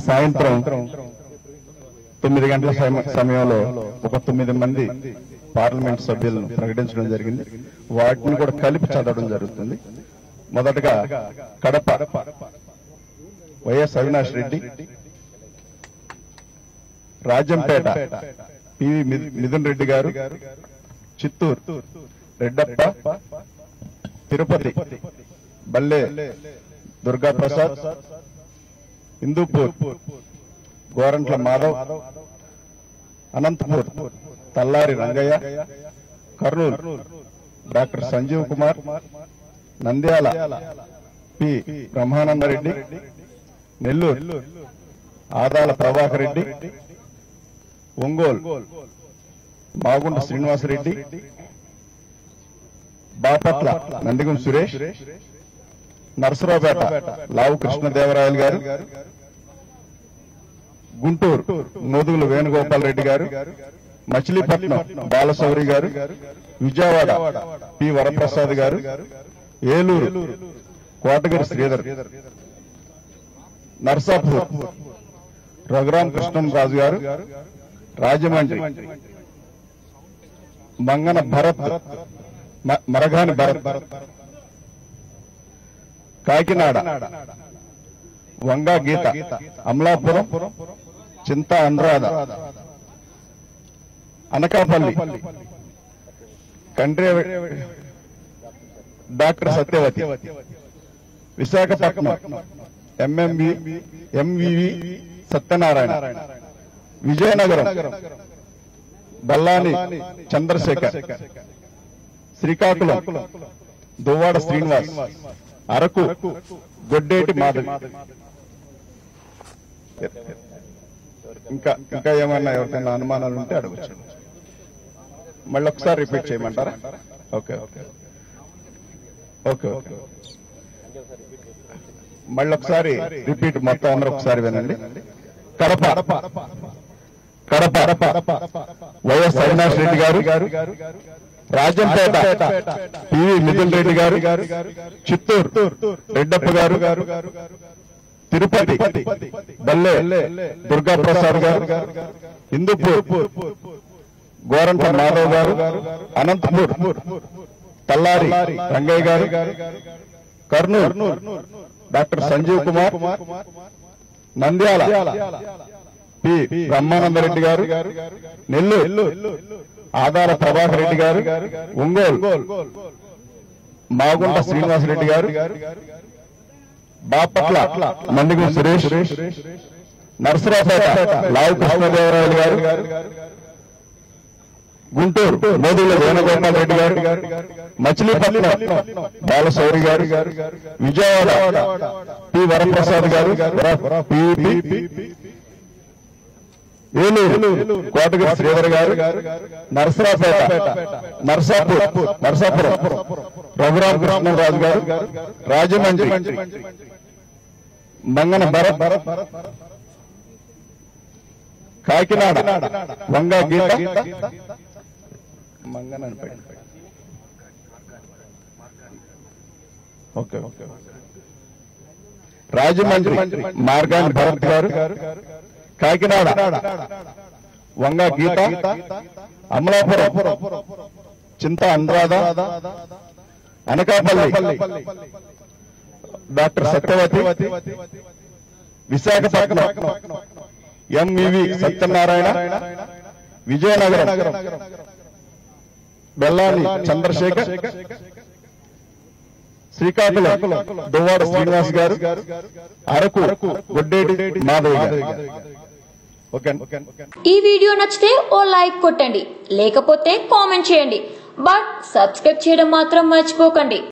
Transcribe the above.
సాయంత్రం తొమ్మిది గంటల సమ- సమయంలో ఒక తొమ్మిది మంది పార్లమెంట్ సభ్యులను ప్రకటించడం జరిగింది వాటిని కూడా కలిపి చదవడం జరుగుతుంది మొదటగా కడప వైఎస్ అవినాష్ రెడ్డి రాజంపేట పివి మి- మిథున్ రెడ్డి గారు చిత్తూరు రెడ్డప్ప తిరుపతి బల్లే దుర్గా ప్రసాద్ హిందూపూర్ గోరంట్ల మాధవ్ అనంతపూర్ తల్లారి రంగయ్య కర్నూలు డాక్టర్ సంజీవ్ కుమార్ నంద్యాల పి బ్రహ్మానందరెడ్డి నెల్లూరు ఆదాల ప్రభాకర్ రెడ్డి ఒంగోలు మాగుంట శ్రీనివాసరెడ్డి బాపట్ల నందిగం సురేష్ నరసరావుపేట లావు కృష్ణదేవరాయలు గారు గుంటూరు మోదుగుల వేణుగోపాల్ రెడ్డి గారు మచిలీపట్నం బాలశౌరి గారు విజయవాడ పి వరప్రసాద్ గారు ఏలూరు కోటగిరి శ్రీధర్ నర్సాపూర్ రఘురాం కృష్ణం రాజు గారు రాజమండ్రి మంగన భరత్ మ- మరగాని Bharat Kakinada Vanga Geetha Amalapuram Chinta Anuradha Anakapalli Kandre doctor Satyavathi Visakhapatnam MMV MVV Satyanarayana Vizianagaram Bellana Chandrasekhar Srikakulam Duvvada Srinivas Araku Goddeti Madhavi ఇంకా ఇంకా ఏమన్నా ఎవరికైనా అనుమానాలు ఉంటే అడగచ్చు మళ్ళీ ఒకసారి రిపీట్ చేయమంటారా ఓకే ఓకే ఓకే ఓకే మళ్ళీ ఒకసారి రిపీట్ మొత్తం అందరూ ఒకసారి వినండి కడప కడప వైఎస్ అవినాష్ రెడ్డి గారు రాజంపేట పివి మిథున్ రెడ్డి గారు చిత్తూరు రెడ్డప్ప గారు తిరుపతి బల్లె దుర్గా ప్రసాద్ గారు హిందూపూర్ గోరంట మాధవ్ గారు అనంతపూర్ తల్లారి రంగయ్య గారు కర్నూలు డాక్టర్ సంజీవ్ కుమార్ నంద్యాల పి బ్రహ్మానందరెడ్డి గారు నెల్లూరు ఆదార ప్రభాకర్ రెడ్డి గారు ఒంగోలు మాగుంట శ్రీనివాసరెడ్డి గారు బాపట్ల నందిగం సురేష్ నరసరావుపేట లావు కృష్ణదేవరాయలు గారు గుంటూరు మోదీల వేణుగోపాల్ రెడ్డి గారు మచిలీపట్నం బాలశౌరి గారు విజయవాడ పి వరప్రసాద్ గారు పి ఏలూరు కోటగిరి శ్రీధర్ గారు నరసరావుపేట నర్సాపూర్ నర్సాపురం రఘురామ కృష్ణరాజు గారు రాజమండ్రి మంగన భరత్ కాకినాడ వంగా గీత మంగన అని పెట్టు. Okay okay Rajahmundry Margani Bharat garu Kakinada Vanga Geetha Amalapuram Chinta Anuradha Anakapalli doctor Satyavathi Visakhapatnam MVV Satyanarayana Vizianagaram Bellana Chandrasekhar Srikakulam Duvvada Srinivas garu Araku Goddeti Madhav గారు ఓకే ఈ వీడియో నచ్చితే ఓ లైక్ కొట్టండి లేకపోతే కామెంట్ చేయండి బట్ సబ్స్క్రైబ్ చేయడం మాత్రం మర్చిపోకండి